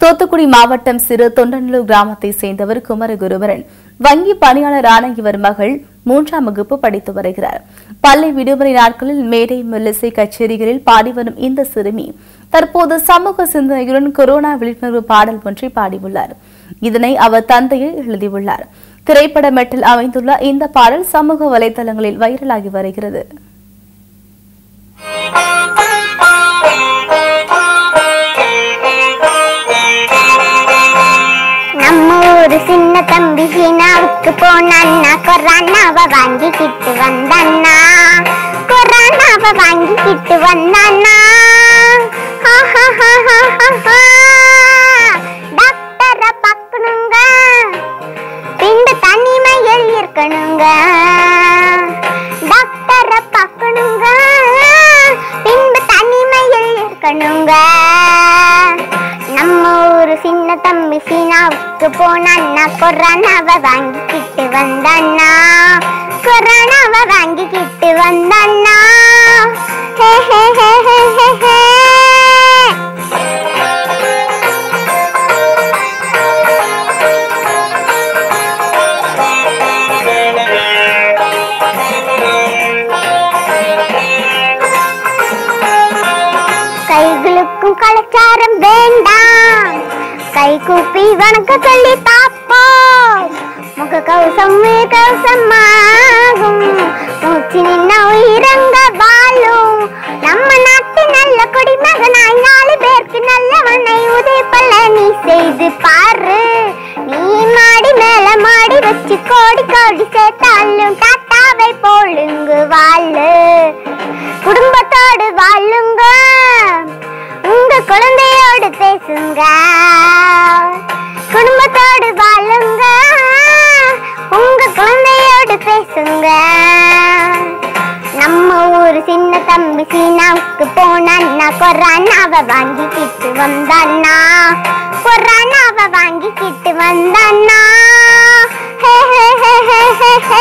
தூத்துக்குடி மாவட்டம் சிறு தொண்டநல்லூர் கிராமத்தை சேர்ந்தவர் குமரகுருவரன் வங்கி பணியாளரான இவர் மகள் மூன்றாம் வகுப்பு படித்து வருகிறார் பள்ளி விடுமுறை நாட்களில் மேடை மெல்லிசை கச்சேரிகளில் பாடி வரும் இந்த சிறுமி தற்போது சமூக சிந்தனையுடன் கொரோனா விழிப்புணர்வு பாடல் ஒன்றை பாடியுள்ளார் இதனை அவர் தந்தையை எழுதியுள்ளார் திரைப்பட மெட்டில் அமைந்துள்ள இந்த பாடல் சமூக வலைதளங்களில் வைரலாகி வருகிறது நம்ம ஊரு சின்ன தம்பி சீனாவுக்கு போனான்னா கொரோனாவை வாங்கிக்கிட்டு வந்தான்னா கொரோனாவை வாங்கிக்கிட்டு வந்தான்னா டாக்டரை பார்க்கணுங்க பின்பு தனிமையில் இருக்கணுங்க டாக்டரை பார்க்கணுங்க பின்பு தனிமையில் இருக்கணுங்க நம்ம ஊரு சின்ன தம்பி சீனாவுக்கு போனான்னா கொரோனாவை வாங்கிக்கிட்டு வந்தான்னா கொரோனாவை வாங்கிக்கிட்டு வந்தான்னா ஹே ஹே ஹே ஹே ஹே ஹே கைகளுக்கும் கலாச்சாரம் வேண்டாம் கை கூப்பி வணக்கம் சொல்லி பார்ப்போம் முக கவசம் கவசமாகும் மூச்சு நின்ன உயிரங்க வாழும் நம்ம நாட்டு நல்ல குடிமகனாய் நாலு பேருக்கு நல்லவனை உதயப்பல்ல நீ செய்து பாரு நீ மாடி மேல மாடி வச்சு கோடி கோடி சேர்த்தாலும் டாட்டாவை போலுங்கு வாழு குடும்பத்தோடு வாழுங்க உங்க குழந்தையோடு பேசுங்க குடும்பத்தோடு வாழுங்க உங்க குழந்தையோடு பேசுங்க நம்ம ஊரு சின்ன தம்பி சீனாவுக்கு போனான்னா கொரோனாவை வாங்கிக்கிட்டு வந்தான்னா கொரோனாவை வாங்கிக்கிட்டு வந்தான்னா ஹே ஹே ஹே ஹே ஹே ஹே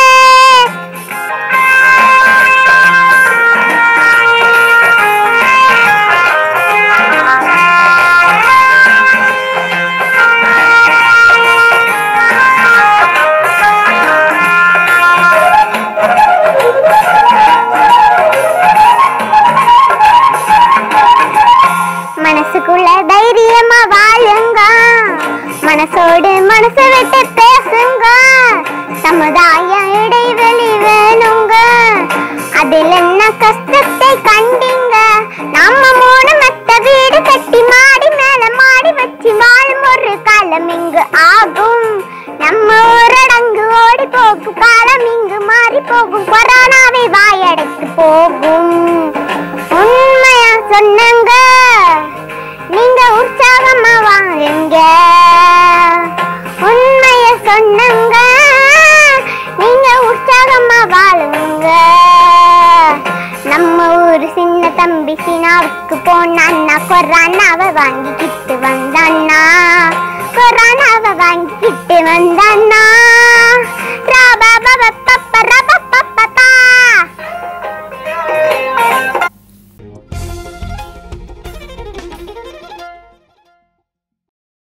மனசுக்குள்ள தைரியமா வாழுங்க மனசோடு மனசு விட்டு பேசுங்க சமுதாய இடைவெளி வேணுங்க அதில் என்ன கஷ்டத்தை கண்டீங்க நம்ம மூணு மத்த வீடு கட்டி மாடி மேல மாடி வச்சு வாழும் ஒரு காலம் இங்கு ஆகும் நம்ம ஊரடங்கு ஓடி போகும் காலம் இங்கு மாறி போகும் கொரோனாவை வாயடைத்து போகும் உண்மையா சொன்னங்க நீங்க உற்சாகமா வாழுங்க உண்மைய சொன்னங்க நீங்க உற்சாகமா வாழுங்க நம்ம ஊரு சின்ன தம்பி சீனாவுக்கு போனான்னா கொரோனாவை வாங்கிக்கிட்டு வந்தான்னா கொரோனாவை வாங்கிக்கிட்டு வந்தான்னா